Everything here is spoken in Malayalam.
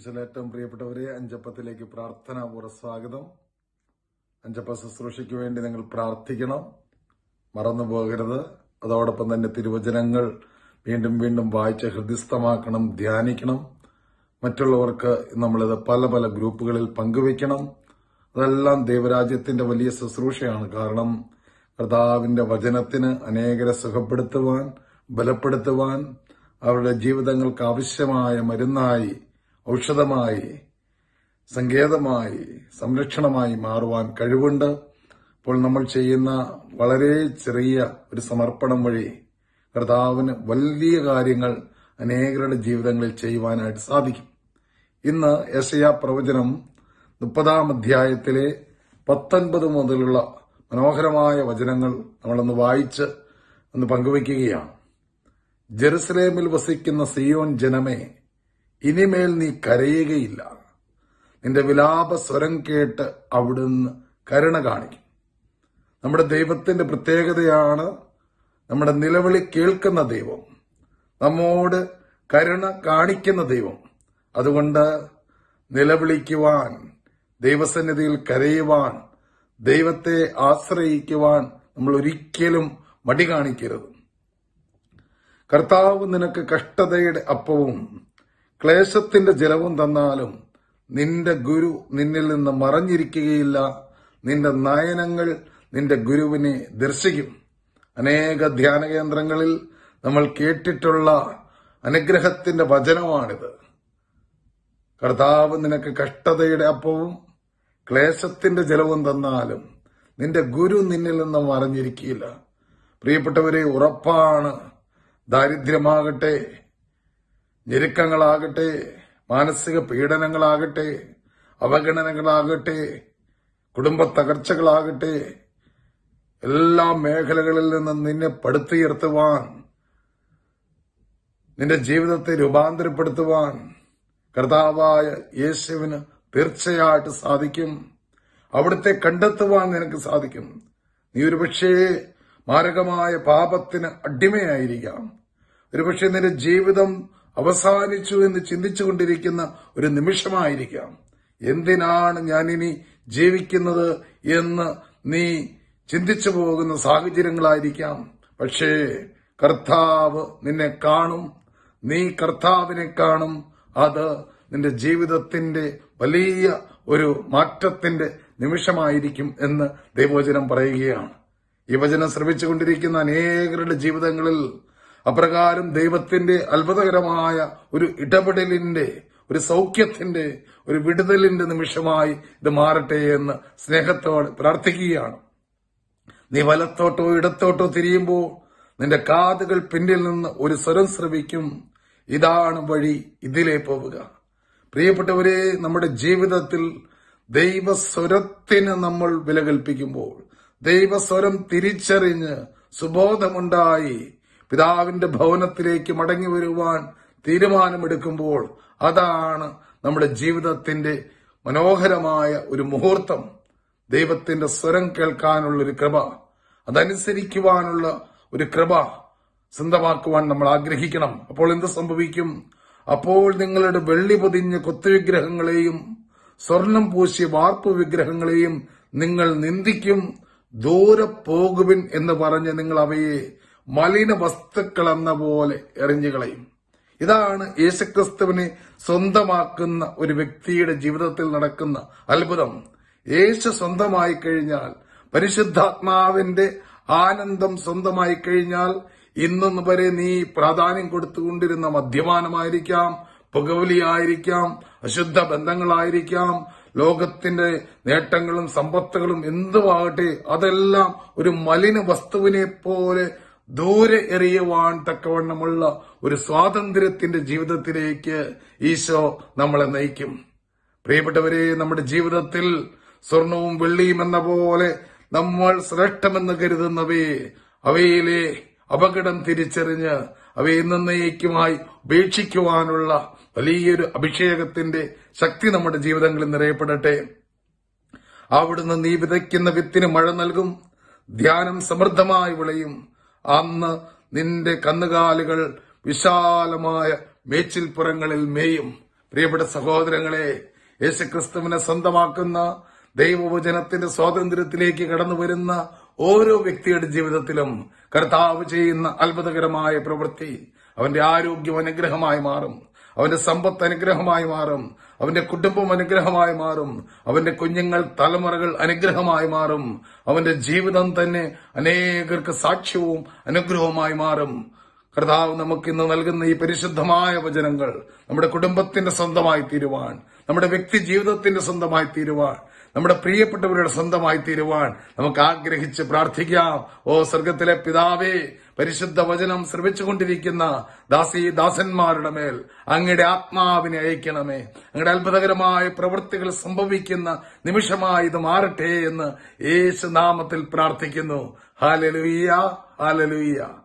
ഈശ്വര ഏറ്റവും പ്രിയപ്പെട്ടവരെ അഞ്ചപ്പത്തിലേക്ക് പ്രാർത്ഥനാപൂർവ്വ സ്വാഗതം അഞ്ചപ്പ ശുശ്രൂഷയ്ക്ക് വേണ്ടി നിങ്ങൾ പ്രാർത്ഥിക്കണം മറന്നു പോകരുത് അതോടൊപ്പം തന്നെ തിരുവചനങ്ങൾ വീണ്ടും വീണ്ടും വായിച്ച് ഹൃദയസ്ഥമാക്കണം ധ്യാനിക്കണം മറ്റുള്ളവർക്ക് നമ്മളിത് പല പല ഗ്രൂപ്പുകളിൽ പങ്കുവെക്കണം അതെല്ലാം ദൈവരാജ്യത്തിന്റെ വലിയ ശുശ്രൂഷയാണ് കാരണം കർത്താവിന്റെ വചനത്തിന് അനേകരെ സുഖപ്പെടുത്തുവാൻ ബലപ്പെടുത്തുവാൻ അവരുടെ ജീവിതങ്ങൾക്ക് ആവശ്യമായ മരുന്നായി ഔഷധമായി സങ്കേതമായി സംരക്ഷണമായി മാറുവാൻ കഴിവുണ്ട് ഇപ്പോൾ നമ്മൾ ചെയ്യുന്ന വളരെ ചെറിയ ഒരു സമർപ്പണം വഴി കർത്താവിന് വലിയ കാര്യങ്ങൾ അനേകരുടെ ജീവിതങ്ങളിൽ ചെയ്യുവാനായിട്ട് സാധിക്കും ഇന്ന് യശയാ പ്രവചനം മുപ്പതാം അധ്യായത്തിലെ പത്തൊൻപത് മുതലുള്ള മനോഹരമായ വചനങ്ങൾ നമ്മളൊന്ന് വായിച്ച് ഒന്ന് പങ്കുവയ്ക്കുകയാണ് ജെറുസലേമിൽ വസിക്കുന്ന സിയോൻ ജനമേ ഇനിമേൽ നീ കരയുകയില്ല നിന്റെ വിലാപ സ്വരം കേട്ട് അവിടുന്ന് കരുണ കാണിക്കും നമ്മുടെ ദൈവത്തിന്റെ പ്രത്യേകതയാണ് നമ്മുടെ നിലവിളി കേൾക്കുന്ന ദൈവം നമ്മോട് കരുണ കാണിക്കുന്ന ദൈവം അതുകൊണ്ട് നിലവിളിക്കുവാൻ ദൈവസന്നിധിയിൽ കരയുവാൻ ദൈവത്തെ ആശ്രയിക്കുവാൻ നമ്മൾ ഒരിക്കലും മടി കാണിക്കരുത് കർത്താവ് നിനക്ക് കഷ്ടതയുടെ അപ്പവും ക്ലേശത്തിന്റെ ജലവും തന്നാലും നിന്റെ ഗുരു നിന്നിൽ നിന്ന് മറഞ്ഞിരിക്കുകയില്ല നിന്റെ നയനങ്ങൾ നിന്റെ ഗുരുവിനെ ദർശിക്കും അനേക ധ്യാന കേന്ദ്രങ്ങളിൽ നമ്മൾ കേട്ടിട്ടുള്ള അനുഗ്രഹത്തിന്റെ വചനമാണിത് കർത്താവ് നിനക്ക് കഷ്ടതയുടെ അപ്പവും ക്ലേശത്തിന്റെ ജലവും തന്നാലും നിന്റെ ഗുരു നിന്നിൽ നിന്ന് മറഞ്ഞിരിക്കില്ല പ്രിയപ്പെട്ടവരെ ഉറപ്പാണ് ദാരിദ്ര്യമാകട്ടെ ഞെരുക്കങ്ങളാകട്ടെ മാനസിക പീഡനങ്ങളാകട്ടെ അവഗണനകളാകട്ടെ കുടുംബ തകർച്ചകളാകട്ടെ എല്ലാ മേഖലകളിൽ നിന്നും നിന്നെ പടുത്തുയർത്തുവാൻ നിന്റെ ജീവിതത്തെ രൂപാന്തരപ്പെടുത്തുവാൻ കർത്താവായ യേശുവിന് തീർച്ചയായിട്ടും സാധിക്കും അവിടുത്തെ കണ്ടെത്തുവാൻ നിനക്ക് സാധിക്കും നീ ഒരുപക്ഷേ മാരകമായ പാപത്തിന് അടിമയായിരിക്കാം ഒരുപക്ഷെ നിന്റെ ജീവിതം അവസാനിച്ചു എന്ന് ചിന്തിച്ചുകൊണ്ടിരിക്കുന്ന ഒരു നിമിഷമായിരിക്കാം എന്തിനാണ് ഞാനിനി ജീവിക്കുന്നത് എന്ന് നീ ചിന്തിച്ചു പോകുന്ന സാഹചര്യങ്ങളായിരിക്കാം പക്ഷേ കർത്താവ് നിന്നെ കാണും നീ കർത്താവിനെ കാണും അത് നിന്റെ ജീവിതത്തിന്റെ വലിയ ഒരു മാറ്റത്തിന്റെ നിമിഷമായിരിക്കും എന്ന് ദൈവവചനം പറയുകയാണ് ഈ വചനം ശ്രമിച്ചുകൊണ്ടിരിക്കുന്ന അനേകരുടെ ജീവിതങ്ങളിൽ അപ്രകാരം ദൈവത്തിന്റെ അത്ഭുതകരമായ ഒരു ഇടപെടലിന്റെ ഒരു സൗഖ്യത്തിന്റെ ഒരു വിടുതലിന്റെ നിമിഷമായി ഇത് മാറട്ടെ എന്ന് സ്നേഹത്തോടെ പ്രാർത്ഥിക്കുകയാണ് നീ വലത്തോട്ടോ ഇടത്തോട്ടോ തിരിയുമ്പോൾ നിന്റെ കാതുകൾ പിന്നിൽ നിന്ന് ഒരു സ്വരം ശ്രവിക്കും ഇതാണ് വഴി ഇതിലേ പോവുക പ്രിയപ്പെട്ടവരെ നമ്മുടെ ജീവിതത്തിൽ ദൈവസ്വരത്തിന് നമ്മൾ വില കൽപ്പിക്കുമ്പോൾ ദൈവസ്വരം തിരിച്ചറിഞ്ഞ് സുബോധമുണ്ടായി പിതാവിന്റെ ഭവനത്തിലേക്ക് മടങ്ങി വരുവാൻ തീരുമാനമെടുക്കുമ്പോൾ അതാണ് നമ്മുടെ ജീവിതത്തിന്റെ മനോഹരമായ ഒരു മുഹൂർത്തം ദൈവത്തിന്റെ സ്വരം കേൾക്കാനുള്ള ഒരു കൃപ അതനുസരിക്കുവാനുള്ള ഒരു കൃപ സ്വന്തമാക്കുവാൻ നമ്മൾ ആഗ്രഹിക്കണം അപ്പോൾ എന്ത് സംഭവിക്കും അപ്പോൾ നിങ്ങളുടെ വെള്ളി പൊതിഞ്ഞ കൊത്തുവിഗ്രഹങ്ങളെയും സ്വർണം പൂശിയ വാർപ്പ് വിഗ്രഹങ്ങളെയും നിങ്ങൾ നിന്ദിക്കും ദൂരെ പോകുവിൻ എന്ന് പറഞ്ഞ് നിങ്ങൾ അവയെ മലിന വസ്തുക്കൾ എന്ന പോലെ എറിഞ്ഞുകളയും ഇതാണ് യേശുക്രിസ്തുവിനെ സ്വന്തമാക്കുന്ന ഒരു വ്യക്തിയുടെ ജീവിതത്തിൽ നടക്കുന്ന അത്ഭുതം യേശു സ്വന്തമായി കഴിഞ്ഞാൽ പരിശുദ്ധാത്മാവിന്റെ ആനന്ദം സ്വന്തമായി കഴിഞ്ഞാൽ ഇന്നു വരെ നീ പ്രാധാന്യം കൊടുത്തുകൊണ്ടിരുന്ന മദ്യപാനമായിരിക്കാം പുകവലിയായിരിക്കാം അശുദ്ധ ബന്ധങ്ങളായിരിക്കാം ലോകത്തിന്റെ നേട്ടങ്ങളും സമ്പത്തുകളും എന്തുമാകട്ടെ അതെല്ലാം ഒരു മലിന വസ്തുവിനെ പോലെ ദൂരെ എറിയുവാൻ തക്കവണ്ണമുള്ള ഒരു സ്വാതന്ത്ര്യത്തിന്റെ ജീവിതത്തിലേക്ക് ഈശോ നമ്മളെ നയിക്കും പ്രിയപ്പെട്ടവരെ നമ്മുടെ ജീവിതത്തിൽ സ്വർണവും വെള്ളിയും എന്ന പോലെ നമ്മൾ ശ്രേഷ്ഠമെന്ന് കരുതുന്നവയെ അവയിലെ അപകടം തിരിച്ചറിഞ്ഞ് അവയെ എന്നേക്കുമായി ഉപേക്ഷിക്കുവാനുള്ള വലിയൊരു അഭിഷേകത്തിന്റെ ശക്തി നമ്മുടെ ജീവിതങ്ങളിൽ നിറയപ്പെടട്ടെ അവിടുന്ന് നീ വിതയ്ക്കുന്ന വിത്തിന് മഴ നൽകും ധ്യാനം സമൃദ്ധമായി വിളയും അന്ന് നിന്റെ കന്നുകാലികൾ വിശാലമായ മേച്ചിൽപ്പുറങ്ങളിൽ മേയും പ്രിയപ്പെട്ട സഹോദരങ്ങളെ യേശുക്രിസ്തുവിനെ സ്വന്തമാക്കുന്ന ദൈവവചനത്തിന്റെ സ്വാതന്ത്ര്യത്തിലേക്ക് കടന്നു വരുന്ന ഓരോ വ്യക്തിയുടെ ജീവിതത്തിലും കർത്താവ് ചെയ്യുന്ന അത്ഭുതകരമായ പ്രവൃത്തി അവന്റെ ആരോഗ്യം അനുഗ്രഹമായി മാറും അവന്റെ സമ്പത്ത് അനുഗ്രഹമായി മാറും അവന്റെ കുടുംബം അനുഗ്രഹമായി മാറും അവന്റെ കുഞ്ഞുങ്ങൾ തലമുറകൾ അനുഗ്രഹമായി മാറും അവന്റെ ജീവിതം തന്നെ അനേകർക്ക് സാക്ഷ്യവും അനുഗ്രഹവുമായി മാറും കർത്താവ് നമുക്ക് ഇന്ന് നൽകുന്ന ഈ പരിശുദ്ധമായ വചനങ്ങൾ നമ്മുടെ കുടുംബത്തിന്റെ സ്വന്തമായി തീരുവാൻ നമ്മുടെ വ്യക്തി ജീവിതത്തിന്റെ സ്വന്തമായി തീരുവാൻ നമ്മുടെ പ്രിയപ്പെട്ടവരുടെ സ്വന്തമായി തീരുവാൻ നമുക്ക് ആഗ്രഹിച്ച് പ്രാർത്ഥിക്കാം ഓ സ്വർഗത്തിലെ പിതാവേ പരിശുദ്ധ വചനം ശ്രമിച്ചുകൊണ്ടിരിക്കുന്ന ദാസി ദാസന്മാരുടെ മേൽ അങ്ങയുടെ ആത്മാവിനെ അയക്കണമേ അങ്ങയുടെ അത്ഭുതകരമായ പ്രവൃത്തികൾ സംഭവിക്കുന്ന നിമിഷമായി ഇത് മാറട്ടെ എന്ന് യേശു നാമത്തിൽ പ്രാർത്ഥിക്കുന്നു ഹാലലുയ്യ ഹാലലുയ്യ